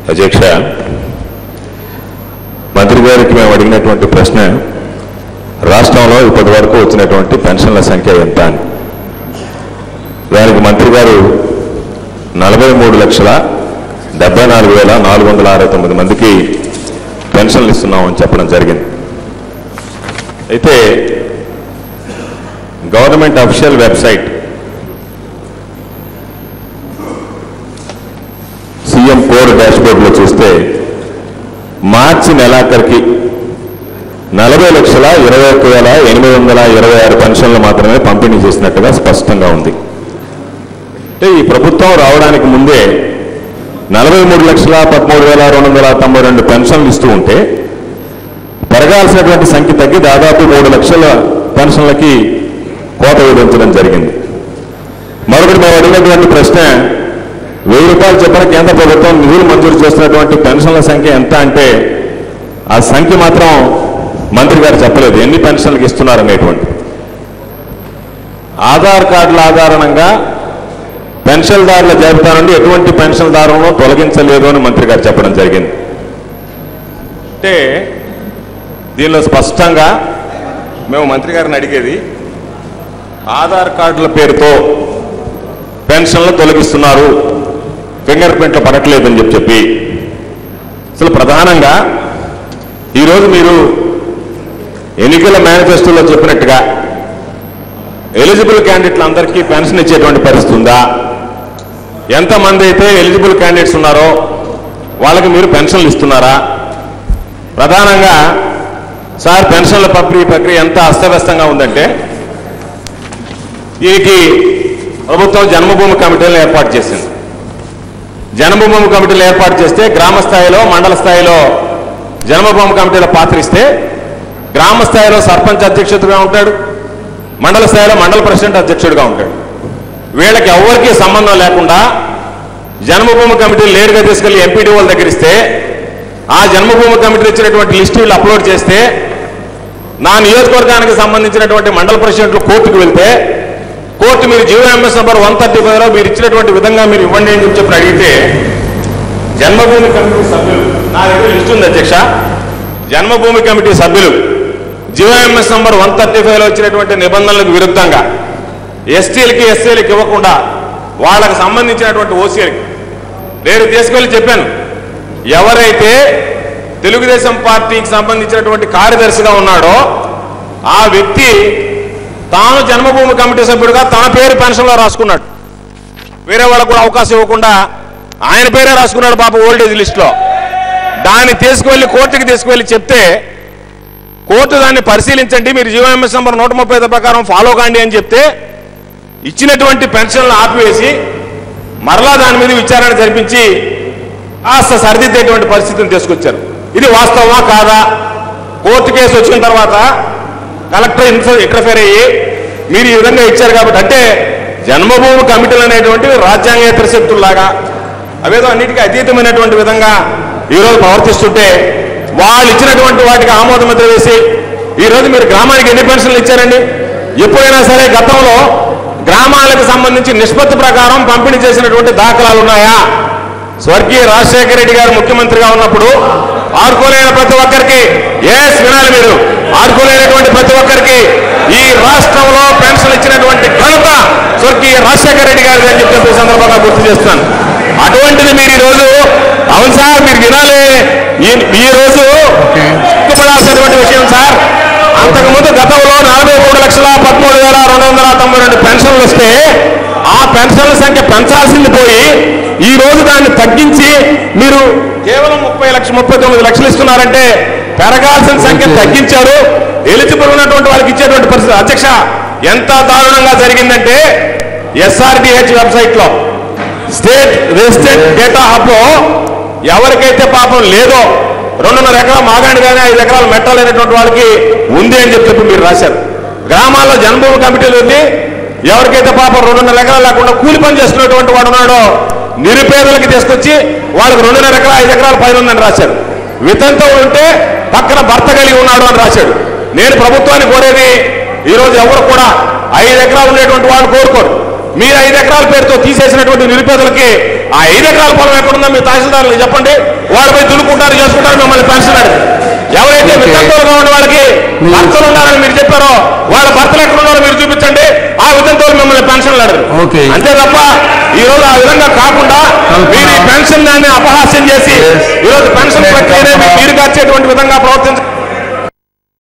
అధ్యక్ష మంత్రి గారికి మేము అడిగినటువంటి ప్రశ్న రాష్ట్రంలో ఇప్పటి వరకు వచ్చినటువంటి పెన్షన్ల సంఖ్య ఎంత అని దానికి మంత్రి గారు నలభై మూడు లక్షల డెబ్బై నాలుగు వేల నాలుగు వందల అరవై తొమ్మిది మందికి పెన్షన్లు ఇస్తున్నామని చెప్పడం జరిగింది అయితే government official website CM core డాష్బోర్డ్లో చూస్తే మార్చి నెలాఖరికి నలభై లక్షల ఇరవై ఒక్క వేల ఎనిమిది వందల ఇరవై ఆరు పెన్షన్లు మాత్రమే పంపిణీ చేసినట్టుగా స్పష్టంగా ఉంది అంటే ఈ ప్రభుత్వం రావడానికి ముందే నలభై మూడు లక్షల పదమూడు వేల రెండు వందల తొంభై రెండు పెన్షన్లు ఇస్తూ ఉంటే పెరగాల్సినటువంటి సంఖ్య తగ్గి దాదాపు మూడు లక్షల పెన్షన్లకి కోత విధించడం జరిగింది మరొకటి మేము అడిగినటువంటి ప్రశ్న వెయ్యి రూపాయలు చెప్పిన కేంద్ర ప్రభుత్వం నిధులు మంజూరు చేస్తున్నటువంటి పెన్షన్ల సంఖ్య ఎంత అంటే ఆ సంఖ్య మాత్రం మంత్రి గారు చెప్పలేదు ఎన్ని పెన్షన్లకు ఇస్తున్నారు అనేటువంటి ఆధార్ కార్డుల ఆధారంగా పెన్షన్దారుల జాబితా నుండి ఎటువంటి పెన్షన్దారులను తొలగించలేదు అని మంత్రి గారు చెప్పడం జరిగింది అంటే దీనిలో స్పష్టంగా మేము మంత్రి గారిని అడిగేది ఆధార్ కార్డుల పేరుతో పెన్షన్లు తొలగిస్తున్నారు ఫింగర్ ప్రింట్లు పడట్లేదని చెప్పి చెప్పి అసలు ప్రధానంగా ఈరోజు మీరు ఎన్నికల మేనిఫెస్టోలో చెప్పినట్టుగా ఎలిజిబుల్ క్యాండిడేట్లు అందరికీ పెన్షన్ ఇచ్చేటువంటి పరిస్థితి ఉందా ఎంతమంది అయితే ఎలిజిబుల్ క్యాండిడేట్స్ ఉన్నారో వాళ్ళకి మీరు పెన్షన్లు ఇస్తున్నారా ప్రధానంగా సార్ పెన్షన్ల పంపిణీ ప్రక్రియ ఎంత అస్తవ్యస్తంగా ఉందంటే దీనికి ప్రభుత్వం జన్మభూమి కమిటీలను ఏర్పాటు చేసింది జన్మభూమి కమిటీలు ఏర్పాటు చేస్తే గ్రామ స్థాయిలో మండల స్థాయిలో జన్మభూమి కమిటీల పాత్ర ఇస్తే గ్రామ స్థాయిలో సర్పంచ్ అధ్యక్షుడిగా ఉంటాడు మండల స్థాయిలో మండల ప్రెసిడెంట్ అధ్యక్షుడిగా ఉంటాడు వీళ్ళకి ఎవరికి సంబంధం లేకుండా జన్మభూమి కమిటీలు లేరుగా తీసుకెళ్లి ఎంపీడీ వాళ్ళ దగ్గర ఇస్తే ఆ జన్మభూమి కమిటీలు ఇచ్చినటువంటి లిస్టు వీళ్ళు అప్లోడ్ చేస్తే నా నియోజకవర్గానికి సంబంధించినటువంటి మండల ప్రెసిడెంట్లు కోర్టుకు వెళ్తే కోర్టు మీరు జీవోఎంఎస్ నెంబర్ వన్ థర్టీ ఫైవ్లో మీరు ఇచ్చినటువంటి విధంగా మీరు ఇవ్వండి అని చెప్పి చెప్పి అడిగితే జన్మభూమి కమిటీ సభ్యులు నా దగ్గర లిస్ట్ ఉంది అధ్యక్ష జన్మభూమి కమిటీ సభ్యులు జియోఎంఎస్ నంబర్ వన్ థర్టీ ఫైవ్లో వచ్చినటువంటి నిబంధనలకు విరుద్ధంగా ఎస్టీలకి ఎస్సీలకి ఇవ్వకుండా వాళ్ళకి సంబంధించినటువంటి ఓసీలకి నేను తీసుకెళ్ళి చెప్పాను ఎవరైతే తెలుగుదేశం పార్టీకి సంబంధించినటువంటి కార్యదర్శిగా ఉన్నాడో ఆ వ్యక్తి తాను జన్మభూమి కమిటీ సభ్యుడిగా తన పేరు పెన్షన్లో రాసుకున్నాడు వేరే వాళ్ళకు కూడా అవకాశం ఇవ్వకుండా ఆయన పేరే రాసుకున్నాడు పాప ఓల్డేజ్ లిస్టులో దాన్ని తీసుకువెళ్ళి కోర్టుకి తీసుకువెళ్ళి చెప్తే కోర్టు దాన్ని పరిశీలించండి మీరు జీవోఎంఎస్ నంబర్ నూట ముప్పై ఐదు ప్రకారం ఫాలో కాండి అని చెప్తే ఇచ్చినటువంటి పెన్షన్లు ఆపివేసి మరలా దాని మీద విచారణ జరిపించి కాస్త సరిదిద్దేటువంటి పరిస్థితిని తీసుకొచ్చారు ఇది వాస్తవమా కాదా కోర్టు కేసు వచ్చిన తర్వాత కలెక్టర్ ఇన్ఫ- ఇంటర్ఫేర్ అయ్యి మీరు ఈ విధంగా ఇచ్చారు కాబట్టి అంటే జన్మభూమి కమిటీలు అనేటువంటివి రాజ్యాంగేతర శక్తుల్లాగా అవేదో అన్నిటికీ అతీతమైనటువంటి విధంగా ఈరోజు ప్రవర్తిస్తుంటే వాళ్ళు ఇచ్చినటువంటి వాటికి ఆమోద ముద్ర వేసి ఈరోజు మీరు గ్రామానికి ఎన్ని పెన్షన్లు ఇచ్చారండి ఎప్పుడైనా సరే గతంలో గ్రామాలకు సంబంధించి నిష్పత్తి ప్రకారం పంపిణీ చేసినటువంటి దాఖలాలు ఉన్నాయా స్వర్గీయ రాజశేఖర రెడ్డి గారు ముఖ్యమంత్రిగా ఉన్నప్పుడు ఆడుకోలేని ప్రతి ఒక్కరికి ఎస్ వినాలి మీరు ఆడుకోలేనటువంటి ప్రతి ఒక్కరికి ఈ రాష్ట్రంలో పెన్షన్ ఇచ్చినటువంటి ఘనత స్వర్గీయ రాజశేఖర రెడ్డి గారి అని చెప్పి ఈ సందర్భంగా గుర్తు చేస్తున్నాను అటువంటిది మీరు ఈ రోజు అవును సార్ మీరు వినాలి ఈ- ఈ రోజు సిగ్గుపడాల్సినటువంటి విషయం సార్ అంతకుముందు గతంలో నలభై మూడు లక్షల పదమూడు వేల రెండు వందల తొంభై రెండు పెన్షన్లు వస్తే ఆ పెన్షన్ల సంఖ్య పెంచాల్సింది పోయి ఈ రోజు దాన్ని తగ్గించి మీరు కేవలం ముప్పై లక్ష ముప్పై తొమ్మిది లక్షలు ఇస్తున్నారంటే పెరగాల్సిన సంఖ్య తగ్గించారు ఎలిజిబుల్ ఉన్నటువంటి వాళ్ళకి ఇచ్చేటువంటి పరిస్థితి అధ్యక్ష ఎంత దారుణంగా జరిగిందంటే ఎస్ఆర్డిహెచ్ వెబ్సైట్ లో స్టేట్ రెసిడెంట్ డేటా హబ్ లో ఎవరికైతే పాపం లేదో రెండున్నర ఎకరాల మాగాండి కానీ ఐదు ఎకరాలు మెట్టాలనేటువంటి వాళ్ళకి ఉంది అని చెప్పి చెప్పి మీరు రాశారు గ్రామాల్లో జన్మభూమి కమిటీలు ఉంది ఎవరికైతే పాపం రెండున్నర ఎకరాలు లేకుండా కూలి పని చేసుకునేటువంటి వాడు ఉన్నాడో నిరుపేదలకి తీసుకొచ్చి వాళ్ళకి రెండున్నర ఎకరాలు ఐదు ఎకరాలు పైన ఉందని రాశారు వితంతో ఉంటే పక్కన భర్త కలిగి ఉన్నాడు అని రాశాడు నేను ప్రభుత్వాన్ని కోరేది ఈరోజు ఎవరు కూడా ఐదు ఎకరాలు ఉండేటువంటి వాళ్ళు కోరుకోరు మీరు ఐదు ఎకరాల పేరుతో తీసేసినటువంటి నిరుపేదలకి ఆ ఐదు ఎకరాల పొలం ఎక్కడుందో మీ తహసీల్దారులకు చెప్పండి వాళ్ళు పోయి దున్నుకుంటారు చేసుకుంటారు మిమ్మల్ని పెన్షన్ అడిగి ఎవరైతే ఓకే. వితంతువులుగా ఉన్న వాళ్ళకి మీ- భర్తలు ఉన్నారని మీరు చెప్పారో వాళ్ళ భర్తలు ఎక్కడ ఉన్నారో మీరు చూపించండి ఆ వితంతువులు మిమ్మల్ని పెన్షన్లు అడగరు ఓకే. అంతే తప్ప ఈ రోజు ఆ విధంగా కాకుండా కల్పన. మీరు ఈ పెన్షన్ దాన్ని అపహాస్యం చేసి Yes. ఈ రోజు పెన్షన్ ప్రక్రియనే మీరు కాచేటువంటి విధంగా ప్రవర్తించ